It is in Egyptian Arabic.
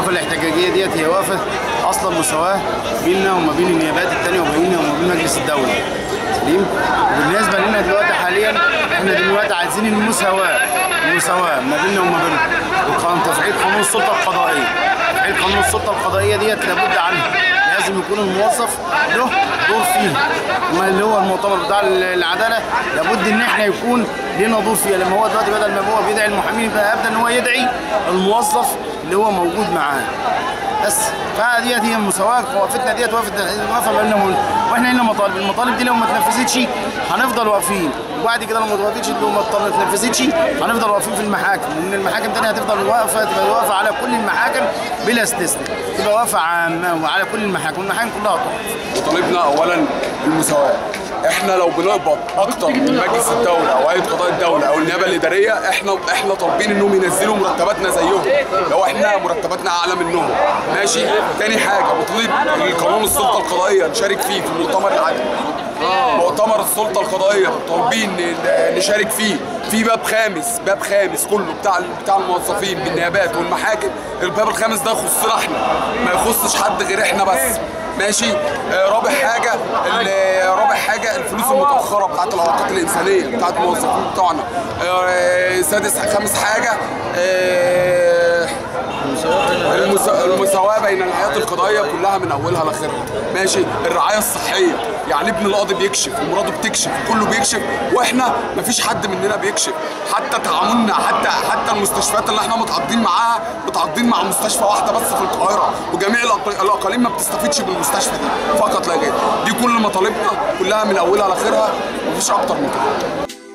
الوقفه الاحتجاجيه ديت هي وقفه اصلا مساواه بيننا وما بين النيابات الثانيه وبيننا وما بين مجلس الدوله سليم وبالنسبه لنا دلوقتي حاليا احنا دلوقتي عايزين المساواه المساواه ما بيننا وما بينهم وقانون تفعيل قانون السلطه القضائيه تفعيل قانون السلطه القضائيه ديت لابد عنها لازم يكون الموظف له دور فيها ما اللي هو المؤتمر بتاع العداله لابد ان احنا يكون لنا دور فيها لما هو دلوقتي بدل ما هو بيدعي المحامين بقى ابدا ان هو يدعي الموظف اللي هو موجود معاه بس فديت هي المساواه وقفتنا ديت وقفه وقفه بيننا واحنا لنا مطالب المطالب دي لو ما اتنفذتش هنفضل واقفين وبعد كده لو ما اتنفذتش لو ما اتنفذتش هنفضل واقفين في المحاكم وان المحاكم تانية هتفضل واقفه تبقى واقفه على كل المحاكم بلا استثناء تبقى واقفه عامه وعلى كل المحاكم والمحاكم كلها هتقف وطالبنا اولا المساواه احنا لو بنقبض اكتر من مجلس الدوله او هيئه قضاء الدوله او النيابه الاداريه احنا احنا طالبين انهم ينزلوا مرتباتنا زيهم لو احنا مرتباتنا اعلى منهم ماشي تاني حاجه بطلب القانون السلطه القضائيه نشارك فيه في مؤتمر العدل مؤتمر السلطه القضائيه طالبين نشارك فيه في باب خامس باب خامس كله بتاع بتاع الموظفين بالنيابات والمحاكم الباب الخامس ده يخصنا احنا ما يخصش حد غير احنا بس ماشي آه رابع حاجه رابع حاجه الفلوس المتاخره بتاعت العلاقات الانسانيه بتاعت الموظفين بتوعنا آه سادس خامس حاجه آه المساواه بين الهيئات القضائيه كلها من اولها لاخرها ماشي الرعايه الصحيه يعني ابن القاضي بيكشف ومراته بتكشف وكله بيكشف واحنا مفيش حد مننا بيكشف حتى تعاملنا حتى حتى المستشفيات اللي احنا متعاقدين معاها متعاقدين مع مستشفى واحده بس في القاهره وجميع الاقاليم ما بتستفيدش بالمستشفى دي فقط لا غير دي كل مطالبنا كلها من اولها لاخرها مفيش اكتر من كده